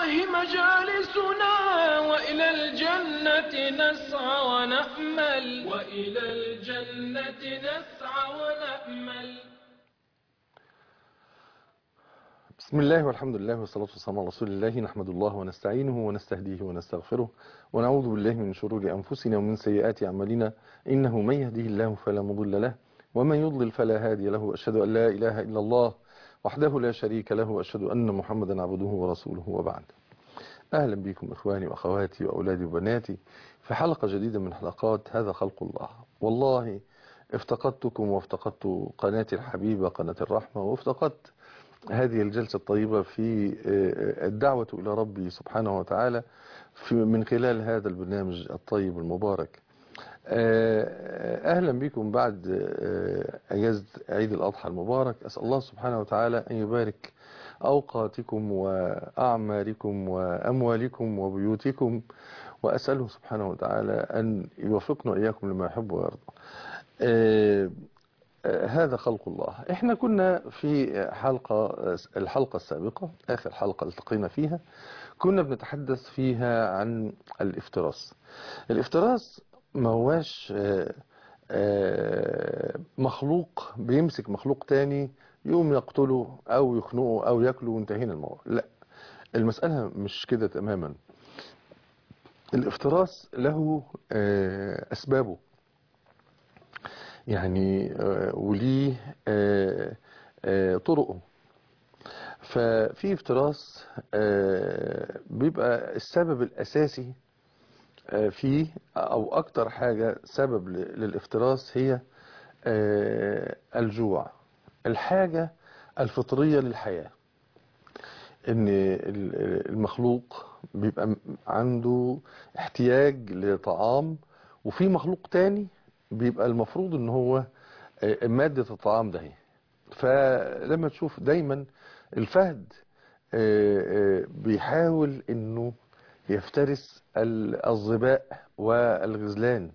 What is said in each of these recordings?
مجالسنا وإلى الجنة نسعى ونأمل وإلى الجنة نسعى ونأمل بسم الله والحمد لله والصلاة والسلام على رسول الله نحمد الله ونستعينه ونستهديه ونستغفره ونعوذ بالله من شرور أنفسنا ومن سيئات أعمالنا إنه من يهديه الله فلا مضل له ومن يضلل فلا هادي له أشهد أن لا إله إلا الله وحده لا شريك له وأشهد أن محمدا عبده ورسوله وبعد أهلا بكم إخواني وأخواتي وأولادي وبناتي في حلقة جديدة من حلقات هذا خلق الله والله افتقدتكم وافتقدت قناتي الحبيبة قناة الرحمة وافتقدت هذه الجلسة الطيبة في الدعوة إلى ربي سبحانه وتعالى في من خلال هذا البرنامج الطيب المبارك أهلا بكم بعد أجازة عيد الأضحى المبارك أسأل الله سبحانه وتعالى أن يبارك أوقاتكم وأعماركم وأموالكم وبيوتكم وأسأله سبحانه وتعالى أن يوفقنا إياكم لما يحب ويرضى هذا خلق الله احنا كنا في حلقة الحلقة السابقة اخر حلقة التقينا فيها كنا بنتحدث فيها عن الافتراس الافتراس ما هواش مخلوق بيمسك مخلوق تاني يقوم يقتله او يخنقه او ياكله وانتهينا الموضوع لا المسألة مش كده تماما الافتراس له اسبابه يعني وليه طرقه ففي افتراس بيبقى السبب الأساسي فيه أو أكتر حاجة سبب للافتراس هي الجوع الحاجة الفطرية للحياة ان المخلوق بيبقى عنده احتياج لطعام وفي مخلوق تاني بيبقى المفروض ان هو مادة الطعام ده فلما تشوف دايما الفهد بيحاول انه يفترس الظباء والغزلان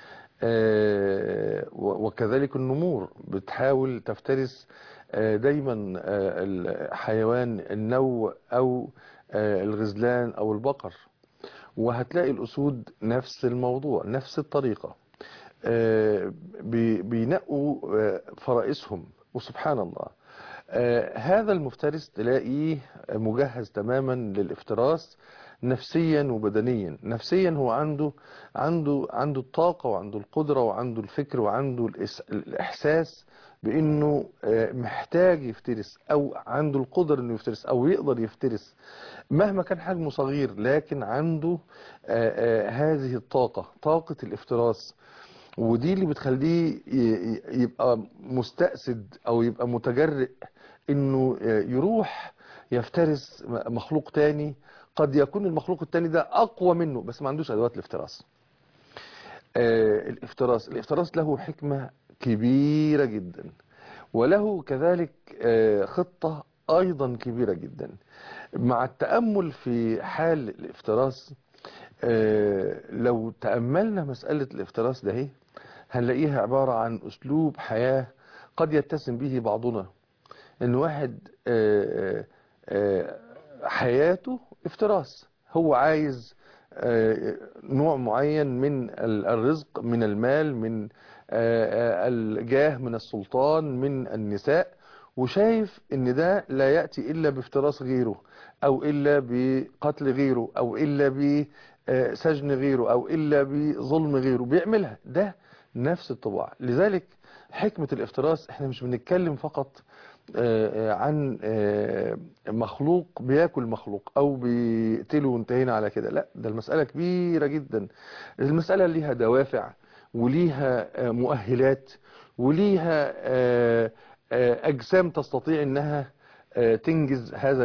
وكذلك النمور بتحاول تفترس دايما الحيوان النو او الغزلان او البقر وهتلاقي الاسود نفس الموضوع نفس الطريقة بينقوا فرائسهم وسبحان الله هذا المفترس تلاقيه مجهز تماما للافتراس نفسيا وبدنيا نفسيا هو عنده عنده عنده الطاقة وعنده القدرة وعنده الفكر وعنده الإحساس بأنه محتاج يفترس أو عنده القدرة أنه يفترس أو يقدر يفترس مهما كان حجمه صغير لكن عنده هذه الطاقة طاقة الافتراس ودي اللي بتخليه يبقى مستأسد او يبقى متجرئ انه يروح يفترس مخلوق تاني قد يكون المخلوق التاني ده اقوى منه بس ما عندوش ادوات الافتراس الافتراس الافتراس له حكمة كبيرة جدا وله كذلك خطة ايضا كبيرة جدا مع التأمل في حال الافتراس لو تأملنا مسألة الافتراس ده هنلاقيها عبارة عن أسلوب حياة قد يتسم به بعضنا ان واحد حياته افتراس هو عايز نوع معين من الرزق من المال من الجاه من السلطان من النساء وشايف ان ده لا يأتي الا بافتراس غيره او الا بقتل غيره او الا بسجن غيره او الا بظلم غيره بيعملها ده نفس الطباع لذلك حكمة الافتراس احنا مش بنتكلم فقط عن مخلوق بياكل مخلوق او بيقتله وانتهينا على كده لا ده المسألة كبيرة جدا المسألة ليها دوافع وليها مؤهلات وليها اجسام تستطيع انها تنجز هذا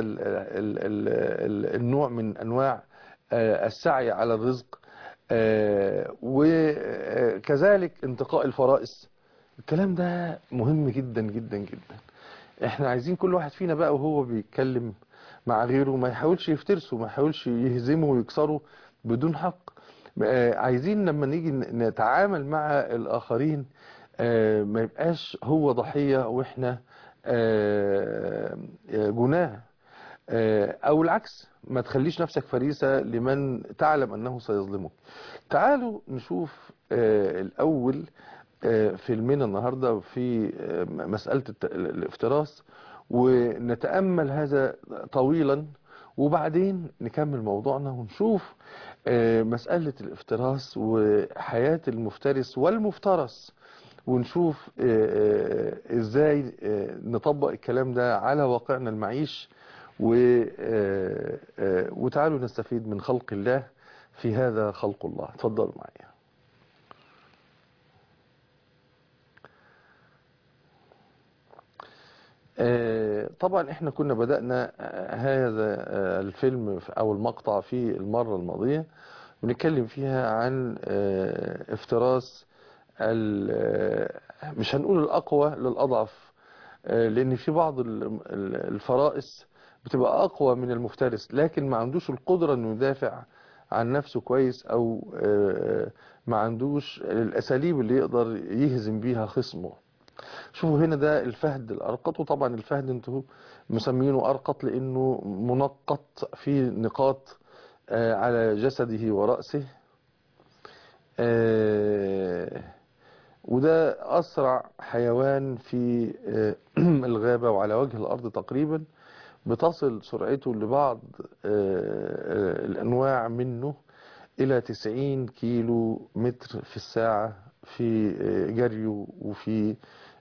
النوع من انواع السعي على الرزق وكذلك انتقاء الفرائس الكلام ده مهم جدا جدا جدا احنا عايزين كل واحد فينا بقى وهو بيتكلم مع غيره ما يحاولش يفترسه ما يحاولش يهزمه ويكسره بدون حق عايزين لما نيجي نتعامل مع الآخرين ما يبقاش هو ضحية واحنا جناه آه، او العكس ما تخليش نفسك فريسة لمن تعلم انه سيظلمك تعالوا نشوف آه، الاول آه، فيلمنا النهاردة في آه، مسألة الت- الافتراس ونتأمل هذا طويلا وبعدين نكمل موضوعنا ونشوف آه، مسألة الافتراس وحياة المفترس والمفترس ونشوف آه، آه، ازاي آه، نطبق الكلام ده على واقعنا المعيش و آه، آه، وتعالوا نستفيد من خلق الله في هذا خلق الله اتفضلوا معايا آه، طبعا احنا كنا بدأنا آه، هذا آه، الفيلم في- او المقطع في المرة الماضية بنتكلم فيها عن آه، افتراس ال- آه، مش هنقول الأقوى للأضعف آه، لأن في بعض ال- ال- الفرائس بتبقى أقوى من المفترس لكن ما عندوش القدرة إنه يدافع عن نفسه كويس أو آه، ما عندوش الأساليب اللي يقدر يهزم بيها خصمه شوفوا هنا ده الفهد الأرقط وطبعا الفهد انتوا مسمينه أرقط لأنه منقط في نقاط آه، على جسده ورأسه آه، وده أسرع حيوان في آه، الغابة وعلى وجه الأرض تقريبا بتصل سرعته لبعض آه، آه، الأنواع منه إلى 90 كيلو متر في الساعة في آه، جريه وفي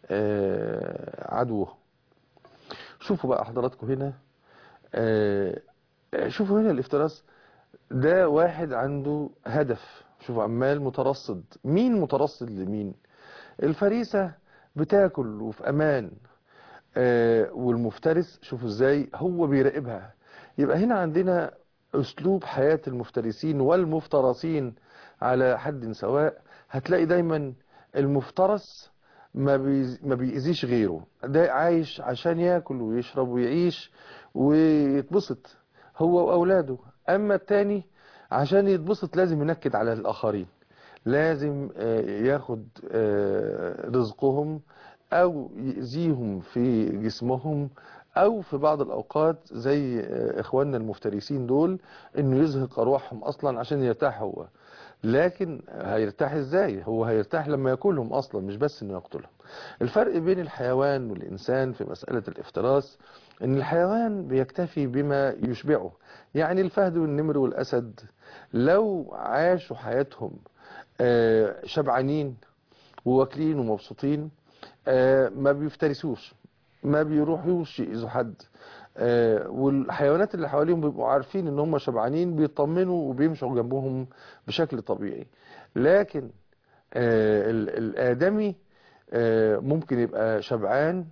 آه، عدوه شوفوا بقى حضراتكم هنا آه، شوفوا هنا الافتراس ده واحد عنده هدف شوفوا عمال مترصد مين مترصد لمين الفريسة بتاكل وفي امان آه، والمفترس شوفوا ازاي هو بيراقبها يبقى هنا عندنا اسلوب حياة المفترسين والمفترسين على حد سواء هتلاقي دايما المفترس ما بيز- ما بيأذيش غيره ده عايش عشان ياكل ويشرب ويعيش ويتبسط هو واولاده اما التاني عشان يتبسط لازم ينكد على الاخرين لازم آه، ياخد آه، رزقهم او يأذيهم في جسمهم او في بعض الاوقات زي آه، اخواننا المفترسين دول انه يزهق ارواحهم اصلا عشان يرتاح هو لكن هيرتاح ازاي هو هيرتاح لما ياكلهم اصلا مش بس انه يقتلهم الفرق بين الحيوان والانسان في مسألة الافتراس ان الحيوان بيكتفي بما يشبعه يعني الفهد والنمر والاسد لو عاشوا حياتهم آه، شبعانين وواكلين ومبسوطين آه، ما بيفترسوش ما بيروحوش يأذوا حد آه، والحيوانات اللي حواليهم بيبقوا عارفين ان هم شبعانين بيطمنوا وبيمشوا جنبهم بشكل طبيعي لكن آه، ال- الآدمي آه، ممكن يبقى شبعان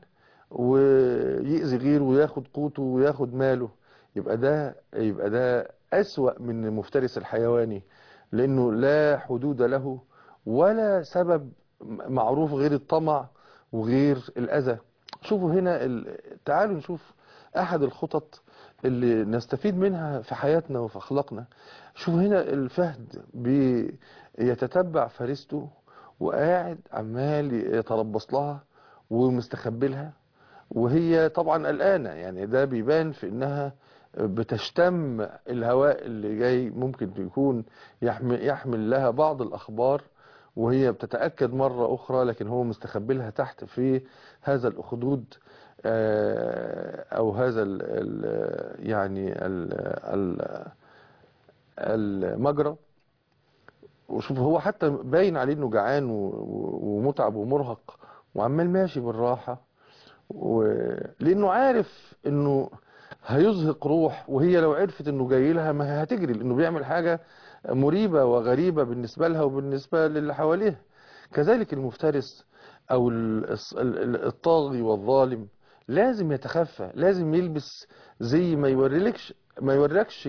ويأذي غيره وياخد قوته وياخد ماله يبقى ده يبقى ده أسوأ من المفترس الحيواني لأنه لا حدود له ولا سبب معروف غير الطمع وغير الأذى شوفوا هنا ال... تعالوا نشوف أحد الخطط اللي نستفيد منها في حياتنا وفي أخلاقنا شوفوا هنا الفهد بيتتبع فريسته وقاعد عمال يتربص لها ومستخبلها وهي طبعا قلقانة يعني ده بيبان في انها بتشتم الهواء اللي جاي ممكن يكون يحمل, يحمل لها بعض الاخبار وهي بتتأكد مرة اخرى لكن هو مستخبلها تحت في هذا الاخدود آه، او هذا ال ال يعني ال ال المجرى وشوف هو حتى باين عليه انه جعان و- و- ومتعب ومرهق وعمال ماشي بالراحة و... لانه عارف انه هيزهق روح وهي لو عرفت انه جاي لها ما هي هتجري لانه بيعمل حاجة مريبة وغريبة بالنسبة لها وبالنسبة للي حواليها كذلك المفترس او ال- الص- ال- ال- الطاغي والظالم لازم يتخفى لازم يلبس زي ما يوريلكش ما يوريكش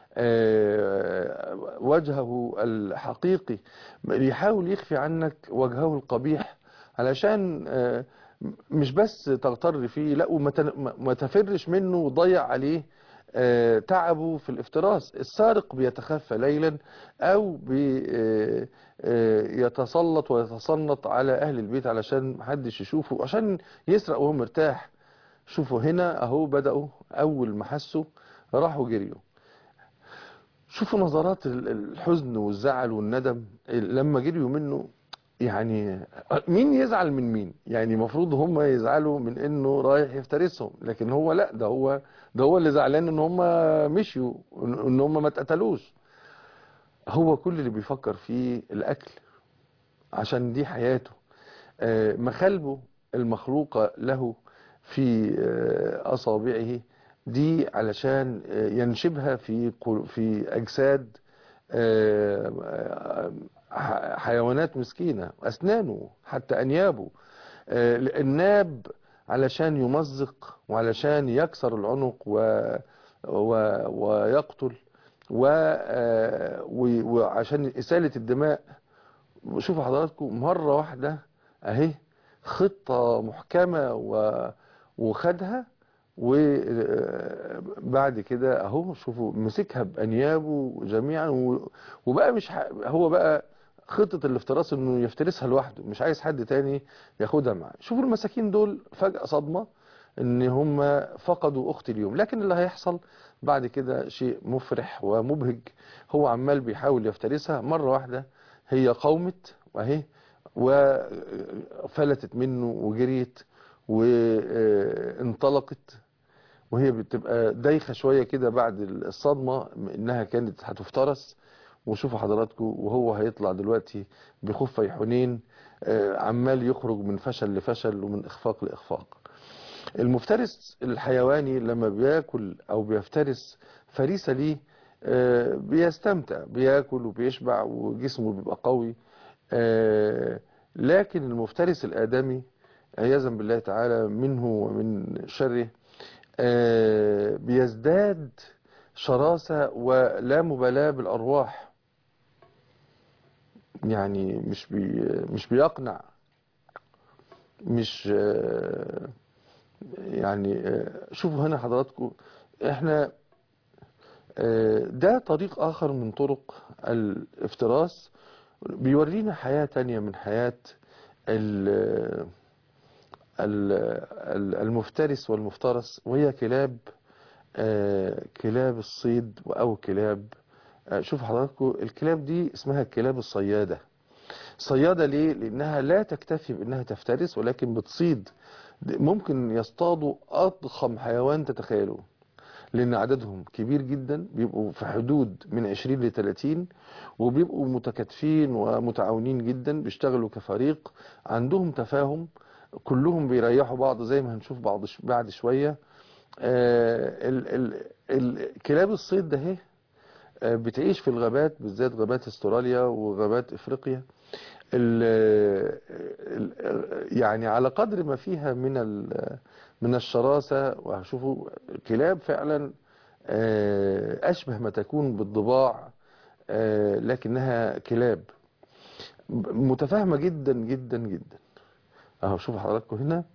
آه، وجهه الحقيقي يحاول يخفي عنك وجهه القبيح علشان آه، مش بس تغتر فيه لا وما تن- ما- ما تفرش منه وتضيع عليه آه، تعبه في الافتراس السارق بيتخفى ليلا او بي آه، آه، يتسلط ويتسلط على اهل البيت علشان محدش يشوفه عشان يسرق وهو مرتاح شوفوا هنا اهو بدأوا اول ما حسوا راحوا جريوا شوفوا نظرات ال- الحزن والزعل والندم لما جريوا منه يعني مين يزعل من مين يعني المفروض هم يزعلوا من انه رايح يفترسهم لكن هو لا ده هو ده هو اللي زعلان ان هم مشيوا ان هم ما اتقتلوش هو كل اللي بيفكر فيه الاكل عشان دي حياته آه، مخالبه المخلوقة له في آه، أصابعه دي علشان آه، ينشبها في قل- في أجساد آه، آه، ح- حيوانات مسكينة أسنانه حتى أنيابه آه، الناب علشان يمزق وعلشان يكسر العنق و و ويقتل و آه، و- وعشان إسالة الدماء شوفوا حضراتكم مرة واحدة اهي خطة محكمة و... وخدها وبعد كده اهو شوفوا مسكها بانيابه جميعا و... وبقى مش ح... هو بقى خطة الافتراس انه يفترسها لوحده مش عايز حد تاني ياخدها معاه شوفوا المساكين دول فجأة صدمة ان هم فقدوا اخت اليوم لكن اللي هيحصل بعد كده شيء مفرح ومبهج هو عمال بيحاول يفترسها مرة واحدة هي قومت واهي وفلتت منه وجريت وانطلقت وهي بتبقى دايخة شوية كده بعد الصدمة انها كانت هتفترس وشوفوا حضراتكم وهو هيطلع دلوقتي بخفي حنين آه، عمال يخرج من فشل لفشل ومن اخفاق لاخفاق المفترس الحيواني لما بياكل او بيفترس فريسة ليه آه، بيستمتع بياكل وبيشبع وجسمه بيبقى قوي آه، لكن المفترس الآدمي عياذا بالله تعالى منه ومن شره آه، بيزداد شراسة ولا مبالاة بالأرواح يعني مش بي مش بيقنع مش آه، يعني آه، شوفوا هنا حضراتكم احنا آه، ده طريق آخر من طرق الافتراس بيورينا حياة تانية من حياة ال- ال- ال- المفترس والمفترس وهي كلاب آه، كلاب الصيد أو كلاب آه، شوف حضراتكم الكلاب دي اسمها الكلاب الصيادة صيادة ليه؟ لأنها لا تكتفي بأنها تفترس ولكن بتصيد ممكن يصطادوا أضخم حيوان تتخيلوه لأن عددهم كبير جدا بيبقوا في حدود من 20 ل 30 وبيبقوا متكاتفين ومتعاونين جدا بيشتغلوا كفريق عندهم تفاهم كلهم بيريحوا بعض زي ما هنشوف بعض ش- بعد شوية آه، ال- ال- ال- كلاب الصيد ده اهي آه، بتعيش في الغابات بالذات غابات استراليا وغابات افريقيا ال- ال- يعني على قدر ما فيها من ال- من الشراسة وهشوفوا كلاب فعلا آه، أشبه ما تكون بالضباع آه، لكنها كلاب متفاهمة جدا جدا جدا اهو شوفوا حضراتكم هنا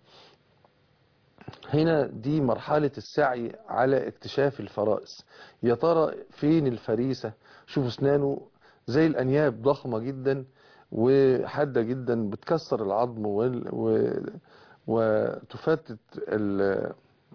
هنا دي مرحلة السعي على اكتشاف الفرائس يا ترى فين الفريسة شوفوا اسنانه زي الانياب ضخمة جدا وحادة جدا بتكسر العظم وال- و... وتفتت ال...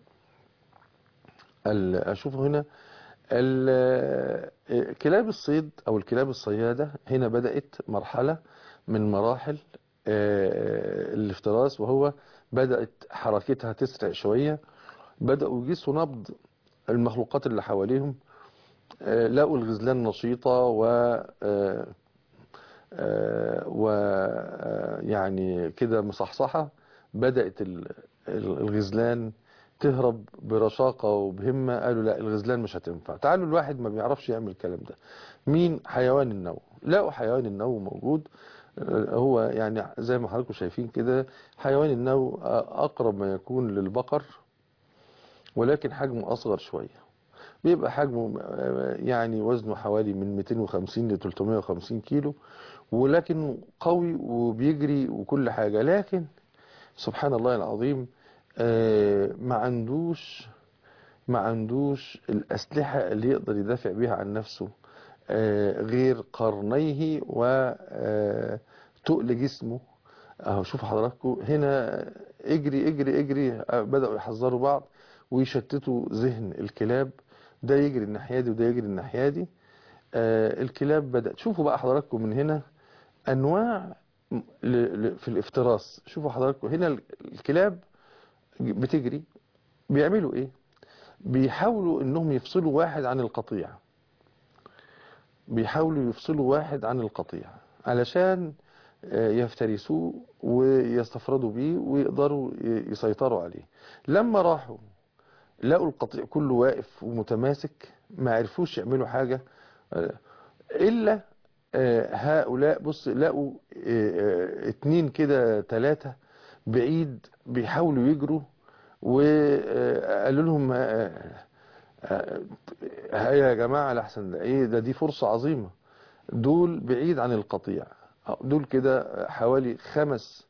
ال... اشوفوا هنا ال... كلاب الصيد او الكلاب الصيادة هنا بدأت مرحلة من مراحل آه، الافتراس وهو بدأت حركتها تسرع شوية بدأوا يقيسوا نبض المخلوقات اللي حواليهم آه، لقوا الغزلان نشيطة و آه، آه، و آه، يعني كده مصحصحة بدأت ال- ال- الغزلان تهرب برشاقة وبهمة قالوا لا الغزلان مش هتنفع تعالوا الواحد ما بيعرفش يعمل الكلام ده مين حيوان النو لقوا حيوان النو موجود آه، هو يعني زي ما حضراتكم شايفين كده حيوان النو آه، أقرب ما يكون للبقر ولكن حجمه أصغر شوية بيبقى حجمه آه، يعني وزنه حوالي من 250 ل 350 كيلو ولكن قوي وبيجري وكل حاجة لكن سبحان الله العظيم آه، ما عندوش ما عندوش الأسلحة اللي يقدر يدافع بيها عن نفسه آه، غير قرنيه وتقل جسمه اهو شوفوا حضراتكم هنا اجري اجري اجري آه، بدأوا يحذروا بعض ويشتتوا ذهن الكلاب ده يجري الناحية دي وده يجري الناحية دي آه، الكلاب بدأت شوفوا بقى حضراتكم من هنا انواع م- ل- ل- في الافتراس شوفوا حضراتكم هنا ال- الكلاب بتجري بيعملوا ايه بيحاولوا انهم يفصلوا واحد عن القطيع بيحاولوا يفصلوا واحد عن القطيع علشان آه، يفترسوه ويستفردوا بيه ويقدروا ي- يسيطروا عليه لما راحوا لقوا القطيع كله واقف ومتماسك ما عرفوش يعملوا حاجة آه، إلا آه، هؤلاء بص لقوا آه، آه، اتنين كده تلاتة بعيد بيحاولوا يجروا وقالوا لهم آه، آه، آه، يا جماعة لحسن ده ايه ده دي فرصة عظيمة دول بعيد عن القطيع دول كده حوالي خمس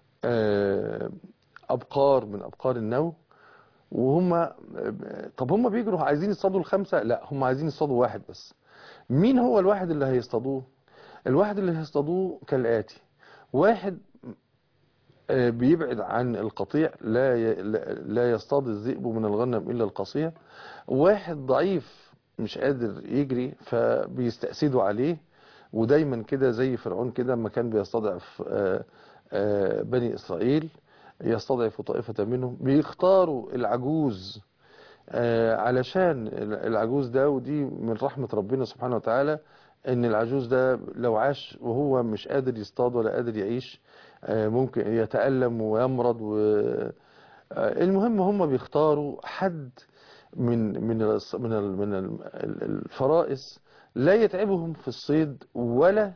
آه، أبقار من أبقار النو وهم طب هم بيجروا عايزين يصطادوا الخمسة لا هم عايزين يصطادوا واحد بس مين هو الواحد اللي هيصطادوه الواحد اللي هيصطادوه كالآتي واحد آه، بيبعد عن القطيع لا ي- لا- لا يصطاد الذئب من الغنم إلا القصيع واحد ضعيف مش قادر يجري فبيستأسدوا عليه ودايما كده زي فرعون كده لما كان بيستضعف آه، آه، بني إسرائيل يستضعف طائفة منهم بيختاروا العجوز آه، علشان العجوز ده ودي من رحمة ربنا سبحانه وتعالى ان العجوز ده لو عاش وهو مش قادر يصطاد ولا قادر يعيش آه، ممكن يتألم ويمرض و... آه، المهم هم بيختاروا حد من من الص- من ال- من ال- الفرائس لا يتعبهم في الصيد ولا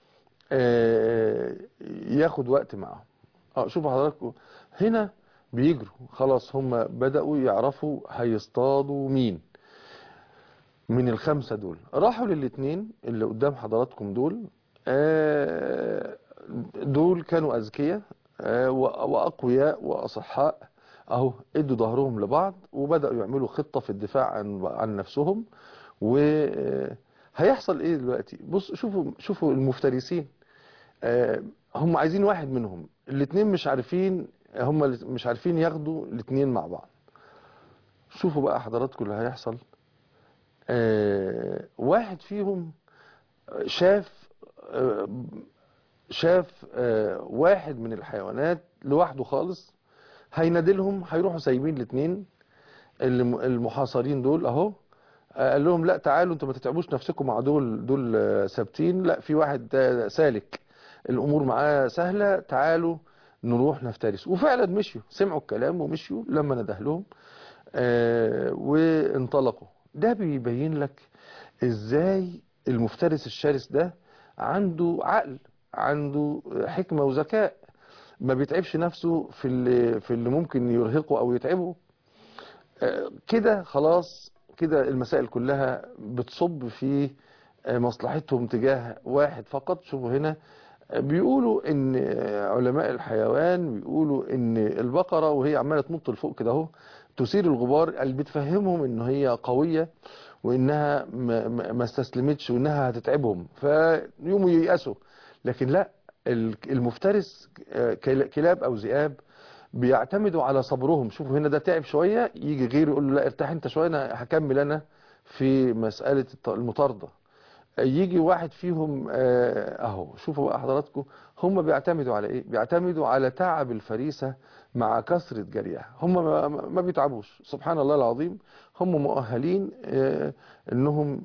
آه، ياخد وقت معهم اه شوفوا حضراتكم هنا بيجروا خلاص هم بدأوا يعرفوا هيصطادوا مين من الخمسة دول راحوا للاتنين اللي قدام حضراتكم دول آه، دول كانوا أذكياء آه، و- وأقوياء وأصحاء أهو ادوا ظهرهم لبعض وبدأوا يعملوا خطة في الدفاع عن عن نفسهم وهيحصل ايه دلوقتي بص شوفوا شوفوا المفترسين آه، هم عايزين واحد منهم الاتنين مش عارفين هم مش عارفين ياخدوا الاتنين مع بعض شوفوا بقى حضراتكم اللي هيحصل آه، واحد فيهم شاف آه، شاف آه، واحد من الحيوانات لوحده خالص هينادلهم هيروحوا سايبين الاتنين الم- المحاصرين دول اهو آه، قال لهم لا تعالوا انتوا ما تتعبوش نفسكم مع دول دول آه، ثابتين لا في واحد ده سالك الامور معاه سهله تعالوا نروح نفترس وفعلا مشيوا سمعوا الكلام ومشيوا لما نده لهم آه، وانطلقوا ده بيبين لك ازاي المفترس الشرس ده عنده عقل عنده حكمة وذكاء ما بيتعبش نفسه في اللي, في اللي ممكن يرهقه او يتعبه آه، كده خلاص كده المسائل كلها بتصب في آه، مصلحتهم تجاه واحد فقط شوفوا هنا آه، بيقولوا ان آه، علماء الحيوان بيقولوا ان البقرة وهي عمالة تنط لفوق كده اهو تثير الغبار اللي بتفهمهم ان هي قوية وانها ما- ما ما استسلمتش وانها هتتعبهم فيقوموا ييأسوا لكن لا ال- المفترس آه، كلا- كلاب او ذئاب بيعتمدوا على صبرهم شوفوا هنا ده تعب شوية يجي غيره يقول له لا ارتاح انت شوية انا هكمل انا في مسألة الط- المطاردة يجي واحد فيهم آه، اهو شوفوا بقى حضراتكم هم بيعتمدوا على ايه بيعتمدوا على تعب الفريسة مع كثرة جريها هم ما, ما بيتعبوش سبحان الله العظيم هم مؤهلين آه، انهم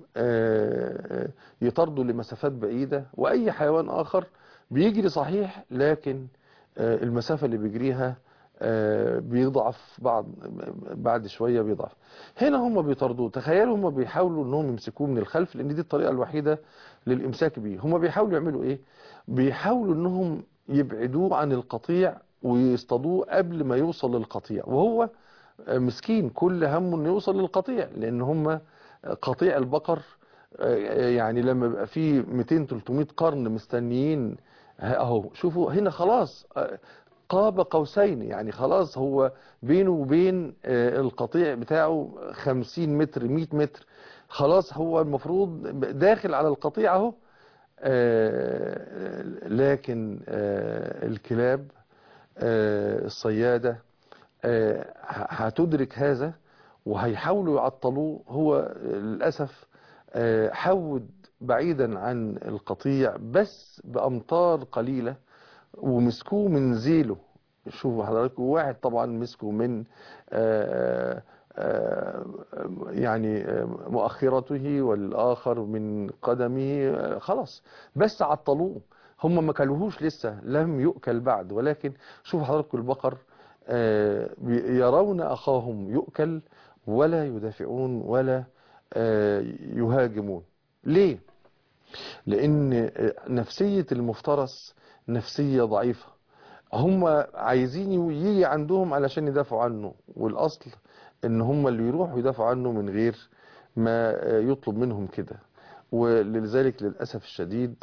آه، آه، يطاردوا لمسافات بعيدة واي حيوان اخر بيجري صحيح لكن آه، المسافة اللي بيجريها آه، بيضعف بعد بعد شوية بيضعف هنا هم بيطردوه تخيلوا هم بيحاولوا انهم يمسكوه من الخلف لان دي الطريقة الوحيدة للامساك بيه هم بيحاولوا يعملوا ايه بيحاولوا انهم يبعدوه عن القطيع ويصطادوه قبل ما يوصل للقطيع وهو آه، مسكين كل همه انه يوصل للقطيع لان هم قطيع البقر آه، يعني لما يبقى فيه 200 300 قرن مستنيين اهو شوفوا هنا خلاص آه، قاب قوسين يعني خلاص هو بينه وبين آه، القطيع بتاعه 50 متر 100 متر خلاص هو المفروض داخل على القطيع اهو آه، لكن آه، الكلاب آه، الصيادة آه، ه- هتدرك هذا وهيحاولوا يعطلوه هو للأسف آه، حود بعيدا عن القطيع بس بأمطار قليلة ومسكوه من زيله شوفوا حضراتكم واحد طبعا مسكه من آه، آه، يعني آه، مؤخرته والآخر من قدمه آه، خلاص بس عطلوه هم ما كلوهوش لسه لم يؤكل بعد ولكن شوفوا حضراتكم البقر آه، بي- يرون أخاهم يؤكل ولا يدافعون ولا آه، يهاجمون ليه؟ لأن آه، نفسية المفترس نفسية ضعيفة هم عايزين يجي عندهم علشان يدافعوا عنه والأصل ان هم اللي يروحوا يدافعوا عنه من غير ما آه، يطلب منهم كده ولذلك للأسف الشديد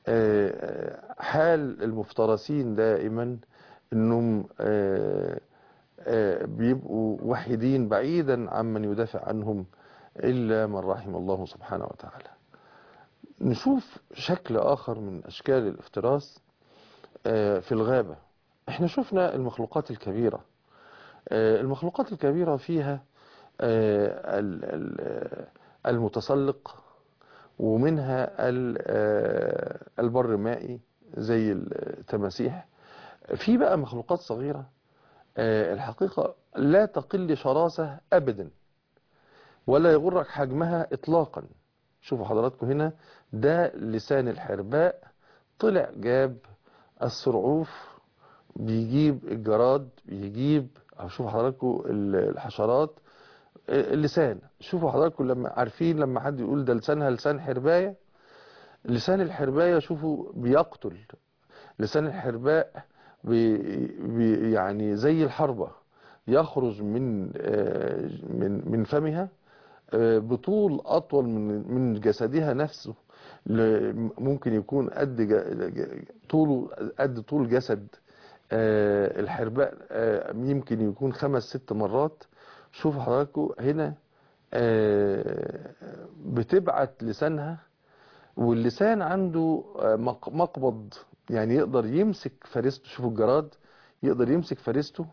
آه، حال المفترسين دائما انهم آه، آه، بيبقوا وحيدين بعيدا عمن يدافع عنهم إلا من رحم الله سبحانه وتعالى نشوف شكل آخر من أشكال الافتراس آه، في الغابة احنا شفنا المخلوقات الكبيرة آه، المخلوقات الكبيرة فيها آه، ال- ال- المتسلق ومنها ال- آه، البر المائي زي التماسيح في بقى مخلوقات صغيرة آه، الحقيقة لا تقل شراسة أبدا ولا يغرك حجمها إطلاقا شوفوا حضراتكم هنا ده لسان الحرباء طلع جاب السرعوف بيجيب الجراد بيجيب أو شوفوا حضراتكم ال- الحشرات اللسان شوفوا حضراتكم لما عارفين لما حد يقول ده لسانها لسان حرباية لسان الحرباية شوفوا بيقتل لسان الحرباء بي بي يعني زي الحربة يخرج من آه، من من فمها آه، بطول أطول من من جسدها نفسه ل- ممكن يكون قد ج- ج- طوله قد طول جسد آه، الحرباء آه، يمكن يكون خمس ست مرات شوفوا حضراتكم هنا آه، بتبعت لسانها واللسان عنده آه، مق- مقبض يعني يقدر يمسك فريسته شوفوا الجراد يقدر يمسك فريسته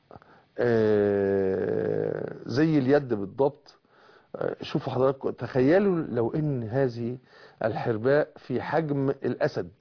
آه، زي اليد بالضبط آه، شوفوا حضراتكم تخيلوا لو ان هذه الحرباء في حجم الاسد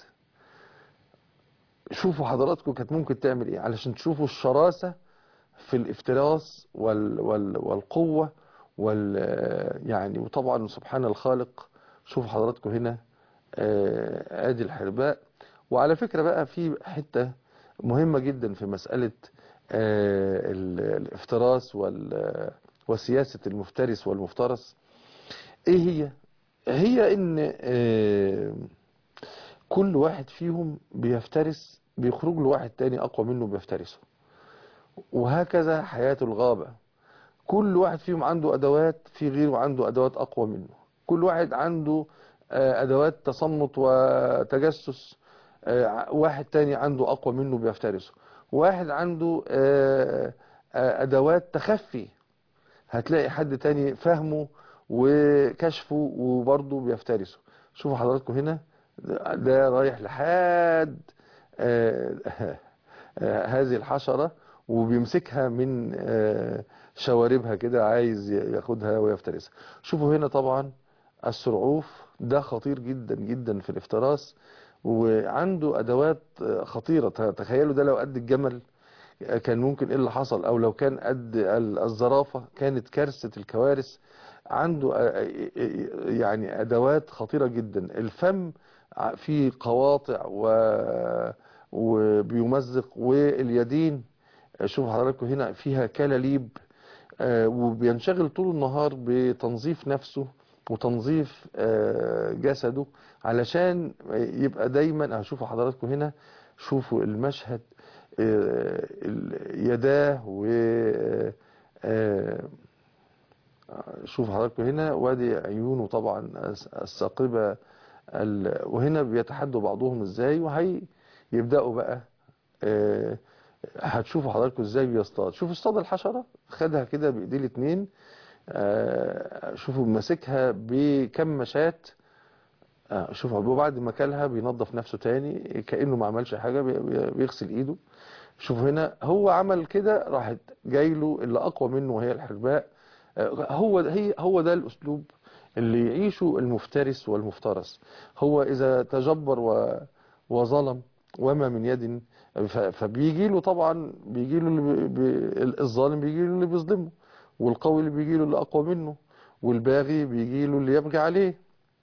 شوفوا حضراتكم كانت ممكن تعمل ايه علشان تشوفوا الشراسة في الافتراس وال وال والقوة وال يعني وطبعا سبحان الخالق شوفوا حضراتكم هنا آه، ادي الحرباء وعلى فكرة بقى في حتة مهمة جدا في مسألة آه، ال- الافتراس وال وسياسة المفترس والمفترس ايه هي هي ان آه، كل واحد فيهم بيفترس بيخرج له واحد تاني اقوى منه بيفترسه وهكذا حياة الغابة كل واحد فيهم عنده ادوات في غيره عنده ادوات اقوى منه كل واحد عنده آه، ادوات تصمت وتجسس آه، واحد تاني عنده اقوى منه بيفترسه واحد عنده آه، آه، ادوات تخفي هتلاقي حد تاني فهمه وكشفه وبرضه بيفترسه شوفوا حضراتكم هنا ده ده رايح لحد آه، آه، هذه الحشرة وبيمسكها من آه، شواربها كده عايز ياخدها ويفترسها شوفوا هنا طبعا السرعوف ده خطير جدا جدا في الافتراس وعنده ادوات آه، خطيرة تخيلوا ده لو قد الجمل كان ممكن ايه اللي حصل او لو كان قد ال- الزرافة كانت كارثة الكوارث عنده آه، يعني ادوات خطيرة جدا الفم ع- فيه قواطع و وبيمزق واليدين شوف حضراتكم هنا فيها كلاليب آه، وبينشغل طول النهار بتنظيف نفسه وتنظيف آه، جسده علشان يبقى دايما هشوفوا حضراتكم هنا شوفوا المشهد آه، ال- يداه و آه، شوف حضراتكم هنا وادي عيونه طبعا الس- الثاقبة ال- وهنا بيتحدوا بعضهم ازاي وهي يبدأوا بقى آه، هتشوفوا حضراتكم ازاي بيصطاد شوفوا اصطاد الحشرة خدها كده بايديه الاتنين آه، شوفوا ماسكها بكماشات آه، شوف وبعد ما كلها بينظف نفسه تاني كأنه ما عملش حاجة بي- بي- بيغسل ايده شوف هنا هو عمل كده راحت جاي له اللي اقوى منه وهي الحرباء آه، هو هي هو ده الاسلوب اللي يعيشه المفترس والمفترس هو اذا تجبر و وظلم وما من يد ف- فبيجي له طبعا بيجي له اللي بي بي الظالم بيجي له اللي بيظلمه والقوي اللي بيجي له اللي اقوى منه والباغي بيجي له اللي يبغي عليه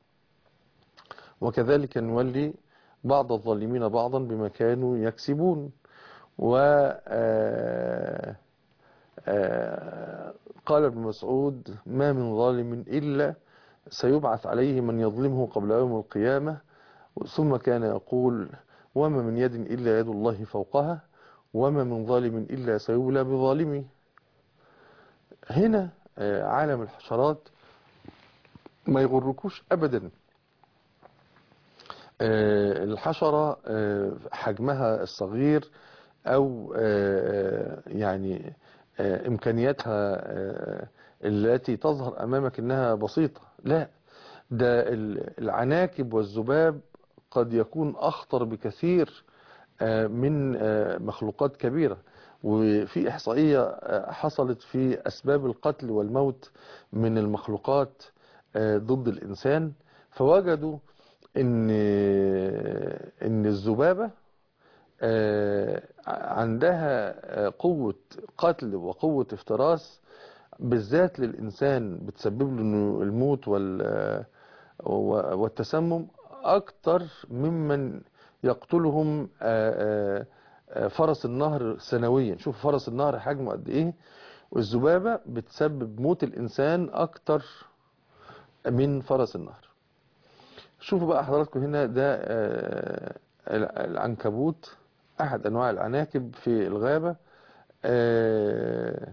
وكذلك نولي بعض الظالمين بعضا بما كانوا يكسبون و آه، آه، قال ابن مسعود ما من ظالم إلا سيبعث عليه من يظلمه قبل يوم القيامة ثم كان يقول وما من يد إلا يد الله فوقها وما من ظالم إلا سيولى بظالمه هنا آه، عالم الحشرات ما يغركوش أبدا آه، الحشرة آه، حجمها الصغير أو آه، يعني آه، إمكانياتها آه، التي تظهر أمامك إنها بسيطة لا ده ال- العناكب والذباب قد يكون أخطر بكثير آه، من آه، مخلوقات كبيرة وفي إحصائية آه، حصلت في أسباب القتل والموت من المخلوقات آه، ضد الإنسان فوجدوا إن إن الذبابة آه، عندها آه، قوة قتل وقوة افتراس بالذات للإنسان بتسبب له إنه الموت وال آه، و- والتسمم أكتر ممن يقتلهم آه، آه، آه، فرس النهر سنويا شوف فرس النهر حجمه قد إيه والذبابة بتسبب موت الإنسان أكتر من فرس النهر شوفوا بقى حضراتكم هنا ده آه، العنكبوت أحد أنواع العناكب في الغابة آه،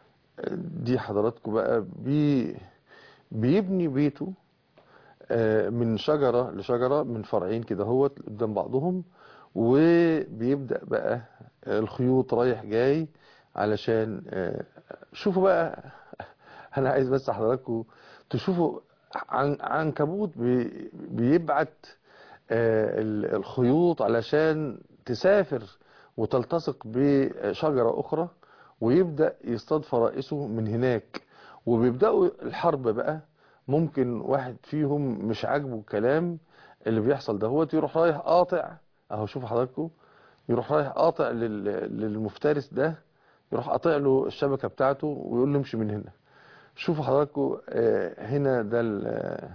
دي حضراتكم بقى بي بيبني بيته آه، من شجرة لشجرة من فرعين كده هوت قدام بعضهم وبيبدأ بقى الخيوط رايح جاي علشان آه، شوفوا بقى أنا عايز بس حضراتكم تشوفوا عن عنكبوت بي- بيبعت آه، ال- الخيوط علشان تسافر وتلتصق بشجرة أخرى ويبدأ يصطاد فرائسه من هناك وبيبدأوا الحرب بقى ممكن واحد فيهم مش عاجبه الكلام اللي بيحصل دهوت يروح رايح قاطع اهو شوفوا حضراتكم يروح رايح قاطع لل- للمفترس ده يروح قاطع له الشبكة بتاعته ويقول له امشي من هنا شوفوا حضراتكم آه، هنا ده ال-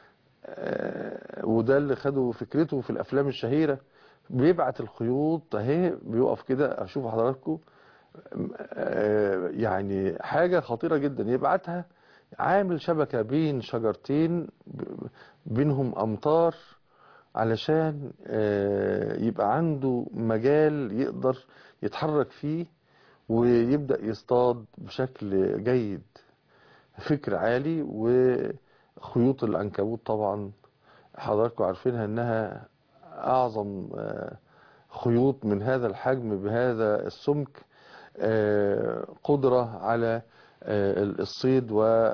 آه، وده اللي خدوا فكرته في الافلام الشهيرة بيبعت الخيوط اهي بيقف كده اشوف حضراتكم آه، يعني حاجة خطيرة جدا يبعتها عامل شبكة بين شجرتين ب- بينهم امطار علشان آه، يبقى عنده مجال يقدر يتحرك فيه ويبدأ يصطاد بشكل جيد فكر عالي وخيوط العنكبوت طبعا حضراتكم عارفينها انها اعظم آه، خيوط من هذا الحجم بهذا السمك آه، قدرة على آه، الصيد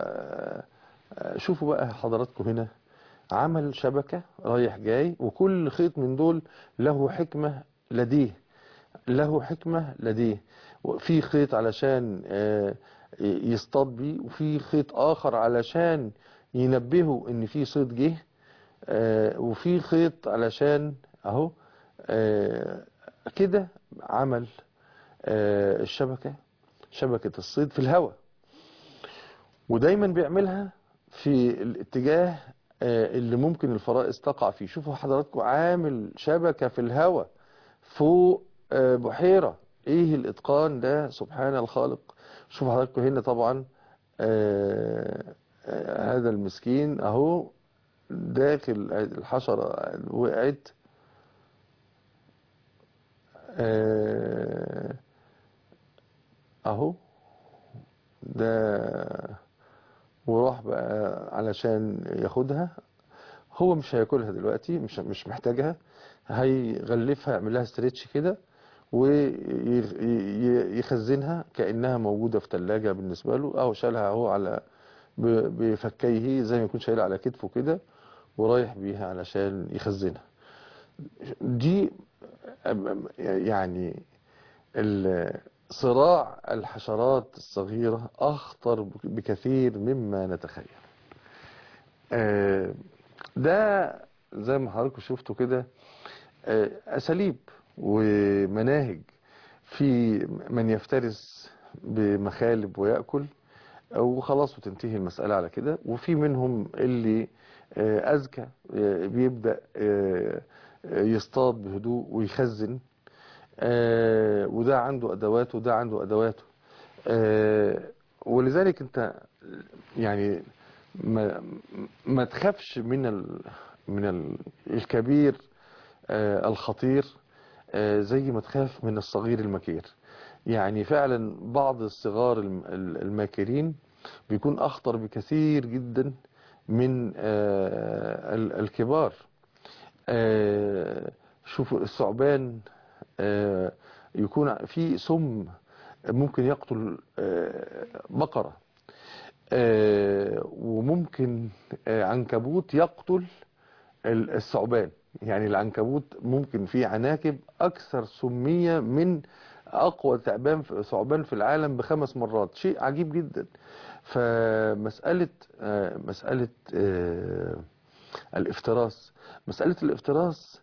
وشوفوا بقى حضراتكم هنا عمل شبكة رايح جاي وكل خيط من دول له حكمة لديه له حكمة لديه في خيط علشان آه، يصطاد بيه وفي خيط آخر علشان ينبهه ان في صيد جه آه، وفي خيط علشان اهو آه، كده عمل آه، الشبكة شبكة الصيد في الهواء ودايما بيعملها في الاتجاه آه، اللي ممكن الفرائس تقع فيه شوفوا حضراتكم عامل شبكة في الهواء فوق آه، بحيرة ايه الاتقان ده سبحان الخالق شوفوا حضراتكم هنا طبعا آه، آه، هذا المسكين اهو داخل الحشرة وقعت آه، اهو ده وراح بقى علشان ياخدها هو مش هياكلها دلوقتي مش مش محتاجها هيغلفها يعمل لها ستريتش كده ويخزنها كأنها موجودة في ثلاجة بالنسبة له أو شالها اهو على ب- بفكيه زي ما يكون شايلها على كتفه كده ورايح بيها علشان يخزنها دي يعني صراع الحشرات الصغيرة أخطر بكثير مما نتخيل ده زي ما حضراتكم شفتوا كده أساليب ومناهج في من يفترس بمخالب ويأكل وخلاص وتنتهي المسألة على كده وفي منهم اللي أذكى بيبدأ يصطاد بهدوء ويخزن وده عنده أدواته وده عنده أدواته ولذلك انت يعني ما, ما تخافش من ال من ال الكبير الخطير زي ما تخاف من الصغير المكير يعني فعلا بعض الصغار الماكرين بيكون أخطر بكثير جدا من الكبار شوفوا الثعبان يكون في سم ممكن يقتل بقرة وممكن عنكبوت يقتل الثعبان يعني العنكبوت ممكن فيه عناكب أكثر سمية من أقوى تعبان ثعبان في العالم بخمس مرات شيء عجيب جدا فمسألة مسألة الافتراس مسألة الافتراس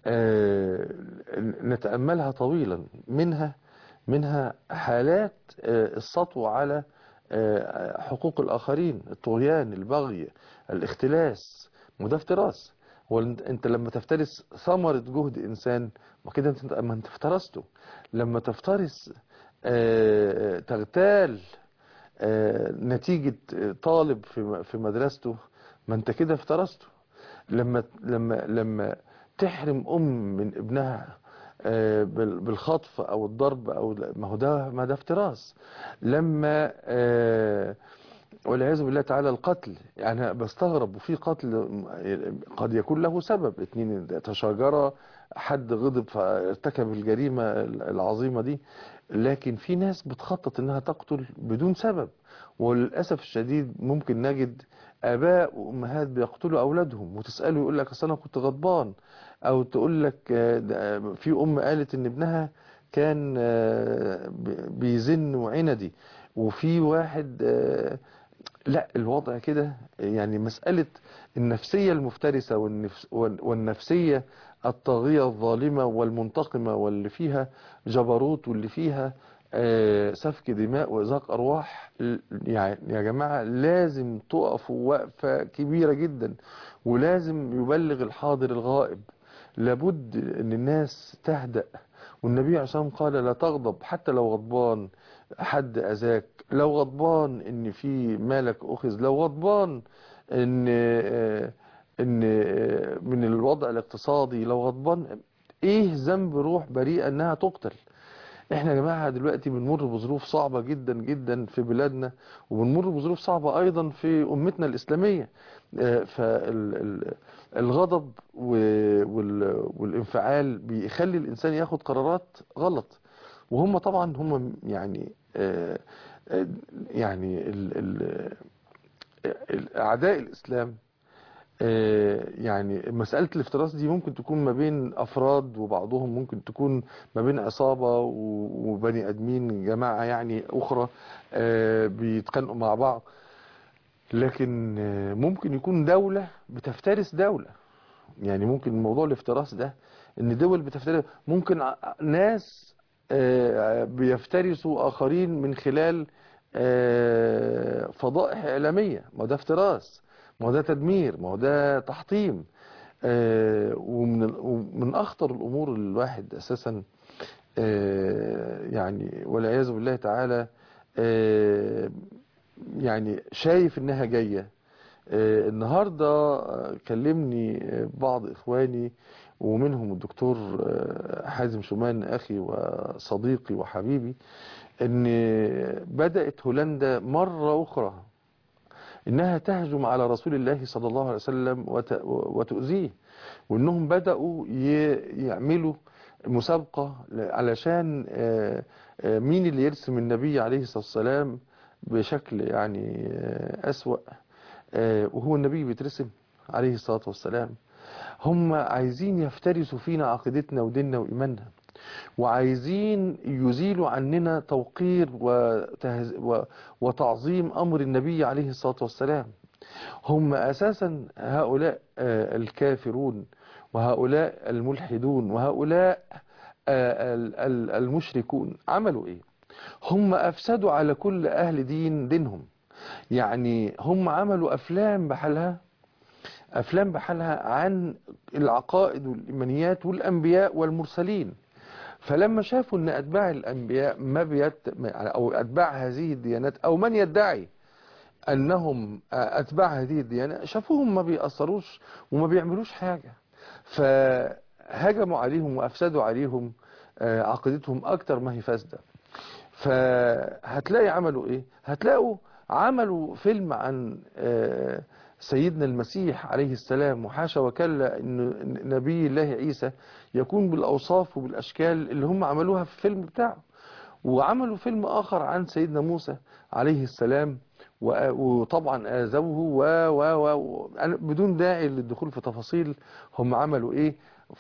نتأملها طويلا منها منها حالات السطو على حقوق الآخرين الطغيان البغي الاختلاس وده افتراس وانت لما تفترس ثمرة جهد انسان ما كده انت ما انت افترسته لما تفترس اه تغتال اه نتيجة طالب في في مدرسته ما انت كده افترسته لما لما لما تحرم ام من ابنها اه بالخطف او الضرب او ما هو ده ما ده افتراس لما والعياذ بالله تعالى القتل يعني بستغرب وفي قتل قد يكون له سبب اتنين تشاجرا حد غضب فارتكب الجريمة العظيمة دي لكن في ناس بتخطط انها تقتل بدون سبب وللأسف الشديد ممكن نجد اباء وامهات بيقتلوا اولادهم وتسأله يقول لك اصل انا كنت غضبان او تقول لك في ام قالت ان ابنها كان بيزن وعندي وفي واحد لا الوضع كده يعني مسألة النفسية المفترسة والنفس والنفسية الطاغية الظالمة والمنتقمة واللي فيها جبروت واللي فيها سفك دماء وإزاق أرواح يعني يا جماعة لازم تقفوا وقفة كبيرة جدا ولازم يبلغ الحاضر الغائب لابد ان الناس تهدأ والنبي عليه الصلاة والسلام قال لا تغضب حتى لو غضبان حد أذاك لو غضبان ان في مالك أخذ لو غضبان ان ان من الوضع الاقتصادي لو غضبان ايه ذنب روح بريئة انها تقتل احنا يا جماعة دلوقتي بنمر بظروف صعبة جدا جدا في بلادنا وبنمر بظروف صعبة ايضا في امتنا الاسلامية فالغضب والانفعال بيخلي الانسان ياخد قرارات غلط وهم طبعا هم يعني يعني اعداء الاسلام يعني مسألة الافتراس دي ممكن تكون ما بين أفراد وبعضهم ممكن تكون ما بين عصابة وبني أدمين جماعة يعني أخرى بيتخانقوا مع بعض لكن ممكن يكون دولة بتفترس دولة يعني ممكن موضوع الافتراس ده ان دول بتفترس ممكن ناس بيفترسوا آخرين من خلال فضائح إعلامية ما ده افتراس ما هو ده تدمير ما هو ده تحطيم آه ومن ومن اخطر الامور اللي الواحد اساسا آه يعني والعياذ بالله تعالى آه يعني شايف انها جايه النهارده كلمني بعض اخواني ومنهم الدكتور حازم شومان اخي وصديقي وحبيبي ان بدات هولندا مره اخرى انها تهجم على رسول الله صلى الله عليه وسلم وتؤذيه وانهم بدأوا يعملوا مسابقة علشان مين اللي يرسم النبي عليه الصلاة والسلام بشكل يعني أسوأ وهو النبي بيترسم عليه الصلاة والسلام هم عايزين يفترسوا فينا عقيدتنا وديننا وإيماننا وعايزين يزيلوا عننا توقير وتهز... و... وتعظيم أمر النبي عليه الصلاة والسلام هم أساسا هؤلاء آه، الكافرون وهؤلاء الملحدون وهؤلاء آه، ال- ال- المشركون عملوا إيه هم أفسدوا على كل أهل دين دينهم يعني هم عملوا أفلام بحالها أفلام بحالها عن العقائد والإيمانيات والأنبياء والمرسلين فلما شافوا أن أتباع الأنبياء ما بيت أو أتباع هذه الديانات أو من يدعي أنهم أتباع هذه الديانة شافوهم ما بيأثروش وما بيعملوش حاجة فهجموا عليهم وأفسدوا عليهم آه، عقيدتهم أكتر ما هي فاسدة فهتلاقي عملوا ايه هتلاقوا عملوا فيلم عن آه، سيدنا المسيح عليه السلام وحاشا وكلا ان نبي الله عيسى يكون بالاوصاف وبالاشكال اللي هم عملوها في الفيلم بتاعه وعملوا فيلم اخر عن سيدنا موسى عليه السلام و- وطبعا آذوه و و و أنا بدون داعي للدخول في تفاصيل هم عملوا ايه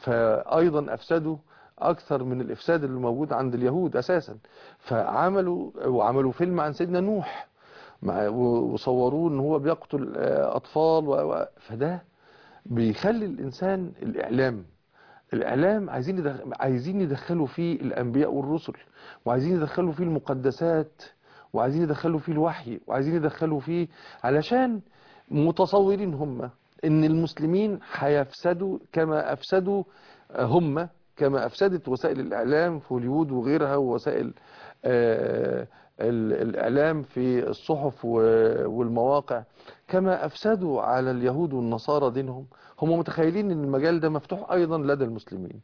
فايضا افسدوا اكثر من الافساد اللي موجود عند اليهود اساسا فعملوا وعملوا فيلم عن سيدنا نوح مع- و- وصوروه ان هو بيقتل آه، اطفال و- و- فده بيخلي الانسان الاعلام الاعلام عايزين يدخ... عايزين يدخلوا فيه الانبياء والرسل وعايزين يدخلوا فيه المقدسات وعايزين يدخلوا فيه الوحي وعايزين يدخلوا فيه علشان متصورين هم ان المسلمين هيفسدوا كما افسدوا هم كما افسدت وسائل الاعلام في هوليوود وغيرها ووسائل آه، ال- الاعلام في الصحف و- والمواقع كما افسدوا على اليهود والنصارى دينهم هم متخيلين ان المجال ده مفتوح ايضا لدى المسلمين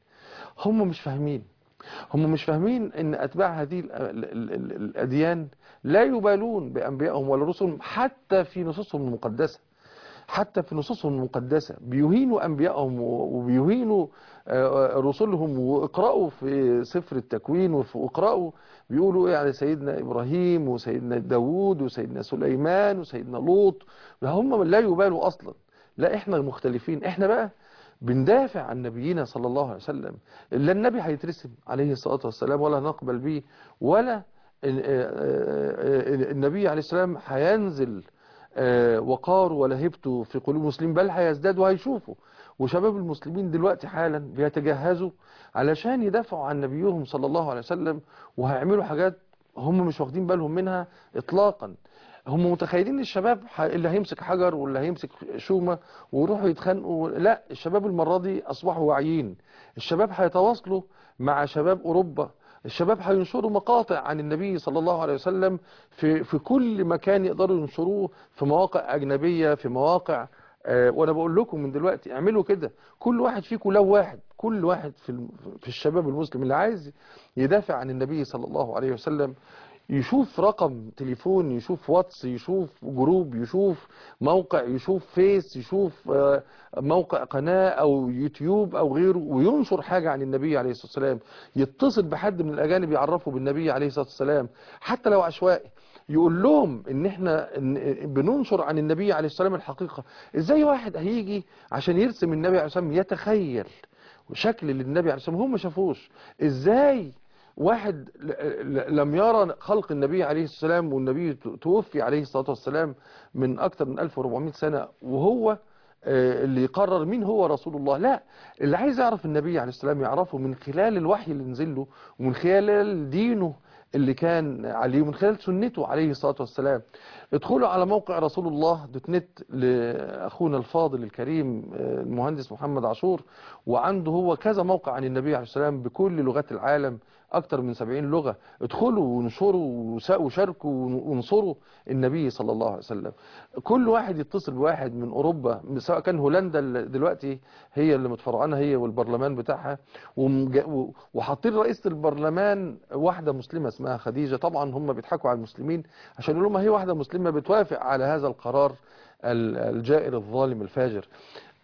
هم مش فاهمين هم مش فاهمين ان اتباع هذه ال- ال- ال- الاديان لا يبالون بانبيائهم ولا رسلهم حتى في نصوصهم المقدسه حتى في نصوصهم المقدسة بيهينوا أنبيائهم وبيهينوا آه، رسلهم واقرأوا في سفر التكوين وف- واقرأوا بيقولوا إيه على سيدنا إبراهيم وسيدنا داوود وسيدنا سليمان وسيدنا لوط هم لا يبالوا أصلا لا إحنا مختلفين إحنا بقى بندافع عن نبينا صلى الله عليه وسلم لا النبي هيترسم عليه الصلاة والسلام ولا نقبل به ولا ال- آه، آه، آه، النبي عليه السلام هينزل آه، وقاره ولا هيبته في قلوب المسلمين بل هيزداد وهيشوفوا وشباب المسلمين دلوقتي حالا بيتجهزوا علشان يدافعوا عن نبيهم صلى الله عليه وسلم وهيعملوا حاجات هم مش واخدين بالهم منها اطلاقا هم متخيلين الشباب ح- اللي هيمسك حجر واللي هيمسك شومة ويروحوا يتخانقوا لا الشباب المرة دي أصبحوا واعيين الشباب هيتواصلوا مع شباب أوروبا الشباب هينشروا مقاطع عن النبي صلى الله عليه وسلم في في كل مكان يقدروا ينشروه في مواقع أجنبية في مواقع آه، وانا بقول لكم من دلوقتي اعملوا كده كل واحد فيكم لو واحد كل واحد في الم- في الشباب المسلم اللي عايز يدافع عن النبي صلى الله عليه وسلم يشوف رقم تليفون يشوف واتس يشوف جروب يشوف موقع يشوف فيس يشوف آه، موقع قناة او يوتيوب او غيره وينشر حاجة عن النبي عليه الصلاة والسلام يتصل بحد من الاجانب يعرفه بالنبي عليه الصلاة والسلام حتى لو عشوائي يقول لهم ان احنا إن- بننشر عن النبي عليه الصلاة والسلام الحقيقة ازاي واحد هيجي عشان يرسم النبي عليه الصلاة والسلام يتخيل شكل للنبي عليه الصلاة والسلام هم ما شافوش ازاي واحد ل- ل- لم يرى خلق النبي عليه الصلاة والسلام والنبي ت- توفي عليه الصلاة والسلام من أكثر من 1400 سنة وهو آه، اللي يقرر مين هو رسول الله لا اللي عايز يعرف النبي عليه السلام يعرفه من خلال الوحي اللي نزل له ومن خلال دينه اللي كان عليه ومن خلال سنته عليه الصلاة والسلام ادخلوا على موقع رسول الله دوت نت لأخونا الفاضل الكريم آه، المهندس محمد عاشور وعنده هو كذا موقع عن النبي عليه السلام بكل لغات العالم أكتر من 70 لغة ادخلوا ونشروا وسا- وشاركوا ونصروا النبي صلى الله عليه وسلم كل واحد يتصل بواحد من أوروبا سواء كان هولندا اللي دلوقتي هي اللي متفرعانة هي والبرلمان بتاعها ومج- و- وحاطين رئيسة البرلمان واحدة مسلمة اسمها خديجة طبعا هم بيضحكوا على المسلمين عشان يقولوا ما هي واحدة مسلمة بتوافق على هذا القرار ال- الجائر الظالم الفاجر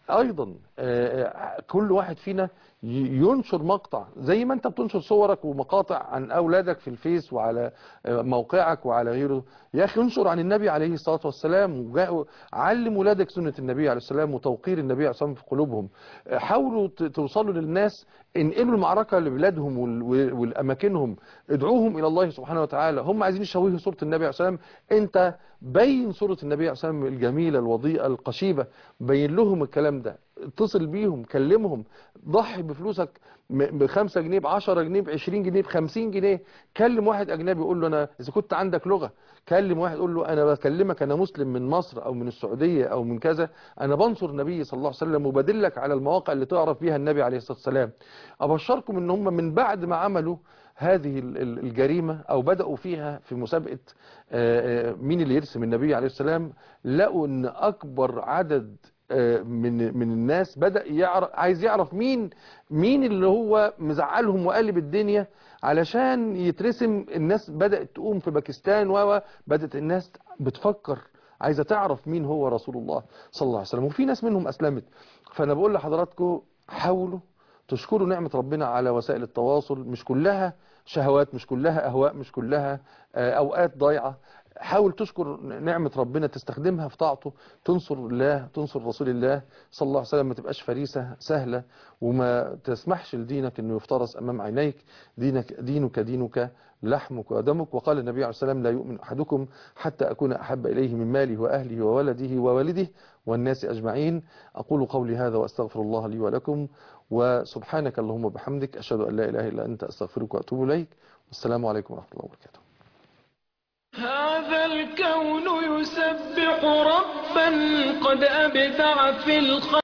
ايضا آه، كل واحد فينا ي- ينشر مقطع زي ما انت بتنشر صورك ومقاطع عن اولادك في الفيس وعلى آه، موقعك وعلى غيره يا اخي انشر عن النبي عليه الصلاه والسلام وجا- علم ولادك سنه النبي عليه السلام وتوقير النبي عليه الصلاه والسلام في قلوبهم آه، حاولوا ت- توصلوا للناس انقلوا المعركه لبلادهم وال- وال- والاماكنهم ادعوهم الى الله سبحانه وتعالى هم عايزين يشوهوا صوره النبي عليه الصلاه والسلام انت بين صوره النبي عليه الصلاه والسلام الجميله الوضيئه القشيبه بين لهم الكلام ده اتصل بيهم كلمهم ضحي بفلوسك م- بخمسة جنيه بعشرة جنيه بعشرين جنيه بخمسين جنيه كلم واحد أجنبي قول له أنا إذا كنت عندك لغة كلم واحد قول له أنا بكلمك أنا مسلم من مصر أو من السعودية أو من كذا أنا بنصر النبي صلى الله عليه وسلم وبدلك على المواقع اللي تعرف بيها النبي عليه الصلاة والسلام أبشركم إن هم من بعد ما عملوا هذه ال- ال- الجريمة أو بدأوا فيها في مسابقة آه، آه، مين اللي يرسم النبي عليه السلام لقوا إن أكبر عدد آه، من من الناس بدأ يعرف عايز يعرف مين مين اللي هو مزعلهم وقلب الدنيا علشان يترسم الناس بدأت تقوم في باكستان وبدأت الناس بتفكر عايزة تعرف مين هو رسول الله صلى الله عليه وسلم وفي ناس منهم أسلمت فأنا بقول لحضراتكم حاولوا تشكروا نعمة ربنا على وسائل التواصل مش كلها شهوات مش كلها أهواء مش كلها آه، أوقات ضايعة حاول تشكر نعمة ربنا تستخدمها في طاعته تنصر الله تنصر رسول الله صلى الله عليه وسلم ما تبقاش فريسة سهلة وما تسمحش لدينك انه يفترس امام عينيك دينك دينك دينك لحمك ودمك وقال النبي عليه السلام لا يؤمن احدكم حتى اكون احب اليه من ماله واهله وولده ووالده والناس اجمعين اقول قولي هذا واستغفر الله لي ولكم وسبحانك اللهم وبحمدك اشهد ان لا اله الا انت استغفرك واتوب اليك والسلام عليكم ورحمه الله وبركاته هذا الكون يسبح ربا قد أبدع في الخلق